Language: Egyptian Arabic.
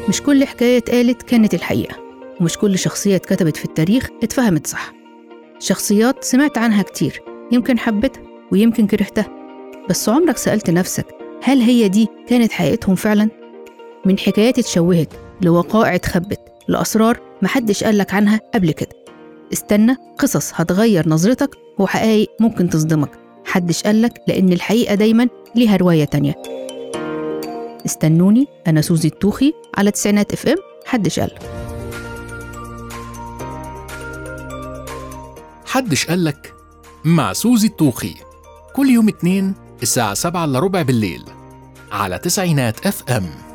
مش كل حكاية اتقالت كانت الحقيقة ومش كل شخصية اتكتبت في التاريخ اتفهمت صح شخصيات سمعت عنها كتير يمكن حبتها ويمكن كرهتها بس عمرك سألت نفسك هل هي دي كانت حقيقتهم فعلا؟ من حكايات اتشوهت لوقائع اتخبت لأسرار محدش قالك عنها قبل كده استنى قصص هتغير نظرتك وحقائق ممكن تصدمك حدش قالك لأن الحقيقة دايما ليها رواية تانية استنوني أنا سوزي التوخي على تسعينات اف ام حدش قالك حدش قالك مع سوزي الطوخي كل يوم اتنين الساعة سبعة إلا ربع بالليل على تسعينات اف ام